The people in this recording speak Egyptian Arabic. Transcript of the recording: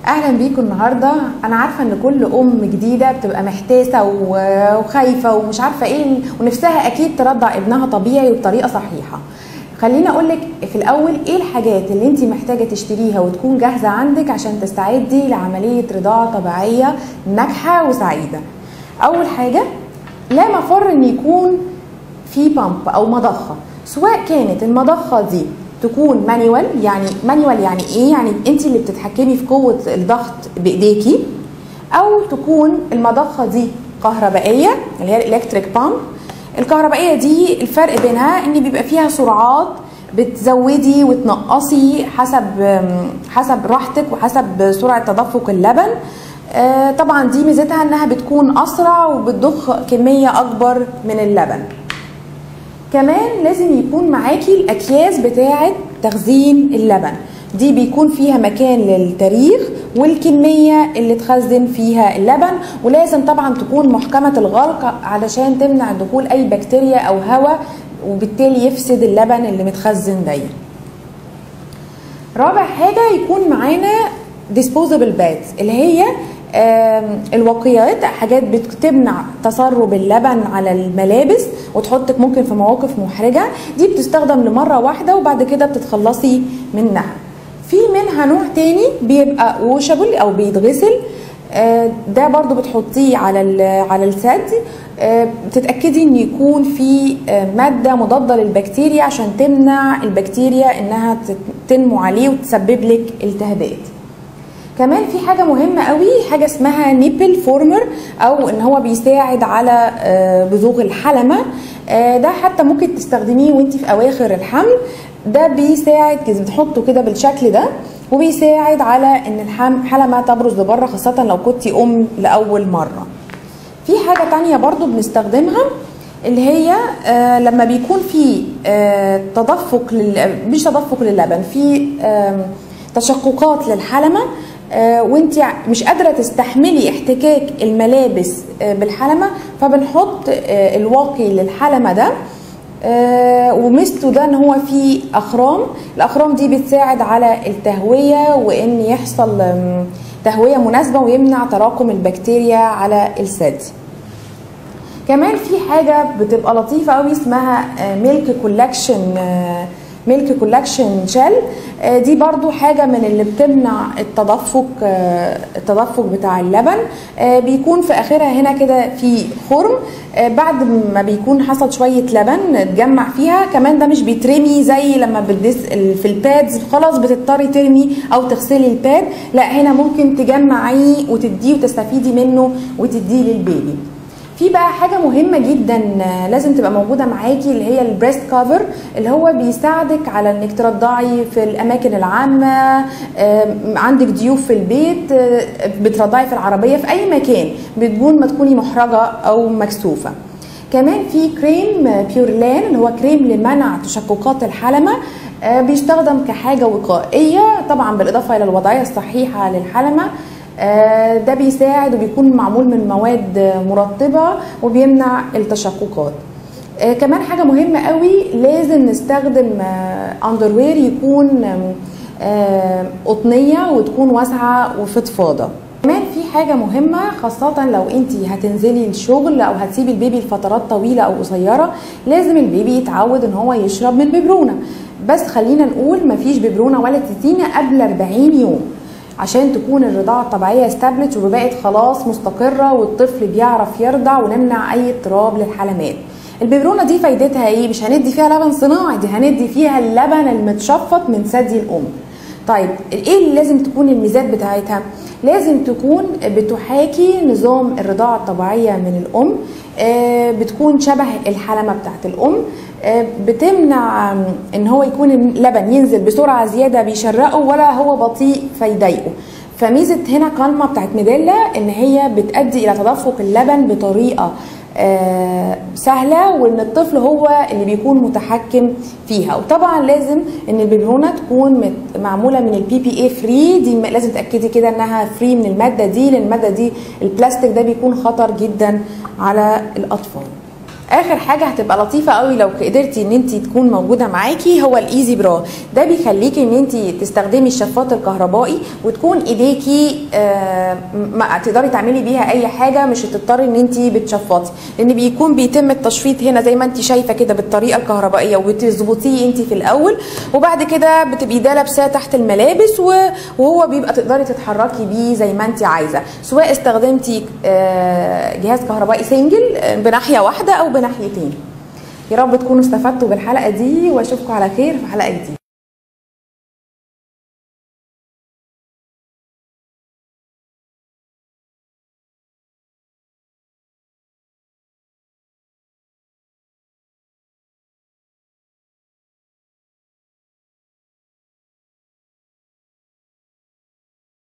اهلا بيكم النهارده انا عارفه ان كل ام جديده بتبقى محتاسه و- وخايفه ومش عارفه ايه ونفسها اكيد ترضع ابنها طبيعي وبطريقه صحيحه خليني اقول لك في الاول ايه الحاجات اللي انت محتاجه تشتريها وتكون جاهزه عندك عشان تستعدي لعمليه رضاعه طبيعيه ناجحه وسعيده اول حاجه لا مفر ان يكون في بامب او مضخه سواء كانت المضخه دي تكون مانيوال يعني مانيوال يعني ايه يعني انت اللي بتتحكمي في قوه الضغط بايديكي او تكون المضخه دي كهربائيه اللي هي الالكتريك بامب الكهربائيه دي الفرق بينها ان بيبقى فيها سرعات بتزودي وتنقصي حسب حسب راحتك وحسب سرعه تدفق اللبن آه، طبعا دي ميزتها انها بتكون اسرع وبتضخ كميه اكبر من اللبن كمان لازم يكون معاكي الاكياس بتاعه تخزين اللبن دي بيكون فيها مكان للتاريخ والكمية اللي تخزن فيها اللبن ولازم طبعا تكون محكمة الغلق علشان تمنع دخول أي بكتيريا أو هواء وبالتالي يفسد اللبن اللي متخزن دايما رابع حاجة يكون معانا disposable bags اللي هي آم، الوقيات حاجات بتمنع تسرب اللبن على الملابس وتحطك ممكن في مواقف محرجة دي بتستخدم لمرة واحدة وبعد كده بتتخلصي منها في منها نوع تاني بيبقى ووشابل او بيتغسل آه، ده برضو بتحطيه على ال- على الثدي آه، بتتاكدي ان يكون في آه، ماده مضاده للبكتيريا عشان تمنع البكتيريا انها تت- تنمو عليه وتسبب لك التهابات كمان في حاجة مهمة قوي حاجة اسمها نيبل فورمر او ان هو بيساعد على آه، بزوغ الحلمة آه، ده حتى ممكن تستخدميه وانت في اواخر الحمل ده بيساعد كده بتحطه كده بالشكل ده وبيساعد على ان الحم- الحلمة تبرز لبره خاصة لو كنتي ام لأول مرة في حاجة تانية برضو بنستخدمها اللي هي آه لما بيكون في آه تدفق لل... مش تدفق للبن في آه تشققات للحلمة آه وانت مش قادرة تستحملي احتكاك الملابس آه بالحلمة فبنحط آه الواقي للحلمة ده آه، وميزته ده ان هو فيه اخرام الاخرام دي بتساعد على التهويه وان يحصل آم، تهويه مناسبه ويمنع تراكم البكتيريا على الثدي كمان في حاجه بتبقى لطيفه قوي اسمها ميلك كولكشن ميلك كولكشن شيل دي برضو حاجة من اللي بتمنع التدفق آه، التدفق بتاع اللبن آه، بيكون في آخرها هنا كده في خرم آه، بعد ما بيكون حصل شوية لبن اتجمع فيها كمان ده مش بيترمي زي لما بتدس في البادز خلاص بتضطري ترمي أو تغسلي الباد لا هنا ممكن تجمعيه وتديه وتستفيدي منه وتديه للبيبي في بقى حاجه مهمه جدا آه، لازم تبقى موجوده معاكي اللي هي البريست كفر اللي هو بيساعدك على انك ترضعي في الاماكن العامه آه، عندك ضيوف في البيت آه، بترضعي في العربيه في اي مكان بدون ما تكوني محرجه او مكسوفه كمان في كريم بيورلان اللي هو كريم لمنع تشققات الحلمه آه، بيستخدم كحاجه وقائيه طبعا بالاضافه الى الوضعيه الصحيحه للحلمه آه، ده بيساعد وبيكون معمول من مواد آه، مرطبه وبيمنع التشققات آه، كمان حاجه مهمه قوي لازم نستخدم اندروير يكون آم، آم، قطنيه وتكون واسعه وفضفاضه كمان في حاجة مهمة خاصة لو انت هتنزلي الشغل او هتسيبي البيبي لفترات طويلة او قصيرة لازم البيبي يتعود ان هو يشرب من ببرونة بس خلينا نقول مفيش ببرونة ولا تتينة قبل 40 يوم عشان تكون الرضاعة الطبيعية استابلت وبقت خلاص مستقرة والطفل بيعرف يرضع ونمنع أي اضطراب للحلمات الببرونة دي فايدتها ايه؟ مش هندي فيها لبن صناعي دي هندي فيها اللبن المتشفط من ثدي الأم طيب ايه اللي لازم تكون الميزات بتاعتها؟ لازم تكون بتحاكي نظام الرضاعة الطبيعية من الأم آه، بتكون شبه الحلمة بتاعت الأم آه، بتمنع آم، ان هو يكون اللبن ينزل بسرعة زيادة بيشرقه ولا هو بطيء فيضايقه فميزة هنا كالما بتاعت ميديلا ان هي بتؤدي الى تدفق اللبن بطريقة آه، سهله وان الطفل هو اللي بيكون متحكم فيها وطبعا لازم ان البيبرونه تكون مت- معموله من البي بي اي فري دي م- لازم تاكدي كده انها فري من الماده دي لان الماده دي البلاستيك ده بيكون خطر جدا على الاطفال اخر حاجه هتبقى لطيفه قوي لو قدرتي ان انت تكون موجوده معاكي هو الايزي برا ده بيخليكي ان انت تستخدمي الشفاط الكهربائي وتكون ايديكي آه ما تقدري تعملي بيها اي حاجه مش هتضطري ان انت بتشفطي لان بيكون بيتم التشفيط هنا زي ما انت شايفه كده بالطريقه الكهربائيه وبتظبطيه انت في الاول وبعد كده بتبقي ده لابساه تحت الملابس وهو بيبقى تقدري تتحركي بيه زي ما انت عايزه سواء استخدمتي آه جهاز كهربائي سنجل بناحيه واحده او بناحيتين يا رب تكونوا استفدتوا بالحلقه دي واشوفكم على خير في حلقه جديده